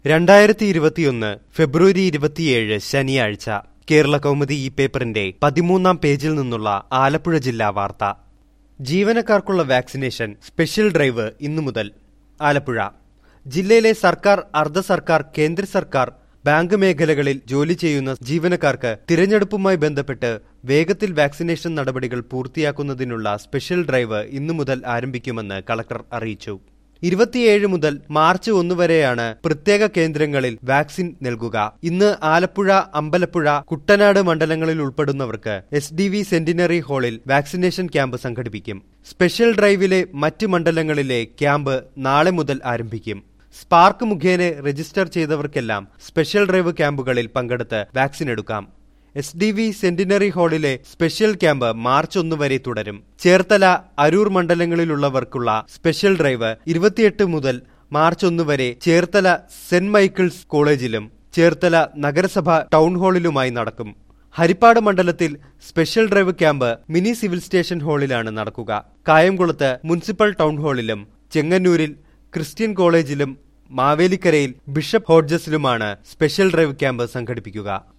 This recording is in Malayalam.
രണ്ടായിരത്തി ഇരുപത്തിയൊന്ന് ഫെബ്രുവരി ഇരുപത്തിയേഴ് ശനിയാഴ്ച കേരള കൗമുദി ഈ പേപ്പറിന്റെ പതിമൂന്നാം പേജിൽ നിന്നുള്ള ആലപ്പുഴ ജില്ലാ വാർത്ത ജീവനക്കാർക്കുള്ള വാക്സിനേഷൻ സ്പെഷ്യൽ ഡ്രൈവ് ഇന്നു മുതൽ ആലപ്പുഴ ജില്ലയിലെ സർക്കാർ അർദ്ധ സർക്കാർ കേന്ദ്ര സർക്കാർ ബാങ്ക് മേഖലകളിൽ ജോലി ചെയ്യുന്ന ജീവനക്കാർക്ക് തിരഞ്ഞെടുപ്പുമായി ബന്ധപ്പെട്ട് വേഗത്തിൽ വാക്സിനേഷൻ നടപടികൾ പൂർത്തിയാക്കുന്നതിനുള്ള സ്പെഷ്യൽ ഡ്രൈവ് ഇന്നു മുതൽ ആരംഭിക്കുമെന്ന് കളക്ടർ അറിയിച്ചു ഇരുപത്തിയേഴ് മുതൽ മാർച്ച് ഒന്ന് വരെയാണ് പ്രത്യേക കേന്ദ്രങ്ങളിൽ വാക്സിൻ നൽകുക ഇന്ന് ആലപ്പുഴ അമ്പലപ്പുഴ കുട്ടനാട് മണ്ഡലങ്ങളിൽ ഉൾപ്പെടുന്നവർക്ക് എസ് ഡി വി സെന്റിനറി ഹാളിൽ വാക്സിനേഷൻ ക്യാമ്പ് സംഘടിപ്പിക്കും സ്പെഷ്യൽ ഡ്രൈവിലെ മറ്റ് മണ്ഡലങ്ങളിലെ ക്യാമ്പ് നാളെ മുതൽ ആരംഭിക്കും സ്പാർക്ക് മുഖേന രജിസ്റ്റർ ചെയ്തവർക്കെല്ലാം സ്പെഷ്യൽ ഡ്രൈവ് ക്യാമ്പുകളിൽ പങ്കെടുത്ത് വാക്സിൻ എടുക്കാം എസ് ഡി വി സെന്റിനറി ഹാളിലെ സ്പെഷ്യൽ ക്യാമ്പ് മാർച്ച് ഒന്ന് വരെ തുടരും ചേർത്തല അരൂർ മണ്ഡലങ്ങളിലുള്ളവർക്കുള്ള സ്പെഷ്യൽ ഡ്രൈവ് ഇരുപത്തിയെട്ട് മുതൽ മാർച്ച് ഒന്ന് വരെ ചേർത്തല സെന്റ് മൈക്കിൾസ് കോളേജിലും ചേർത്തല നഗരസഭ ടൗൺ ഹാളിലുമായി നടക്കും ഹരിപ്പാട് മണ്ഡലത്തിൽ special drive camp mini civil station ഹാളിലാണ് നടക്കുക കായംകുളത്ത് മുനിസിപ്പൽ ടൗൺ ഹാളിലും ചെങ്ങന്നൂരിൽ ക്രിസ്ത്യൻ കോളേജിലും മാവേലിക്കരയിൽ ബിഷപ്പ് ഹോഡ്ജസിലുമാണ് സ്പെഷ്യൽ ഡ്രൈവ് ക്യാമ്പ് സംഘടിപ്പിക്കുക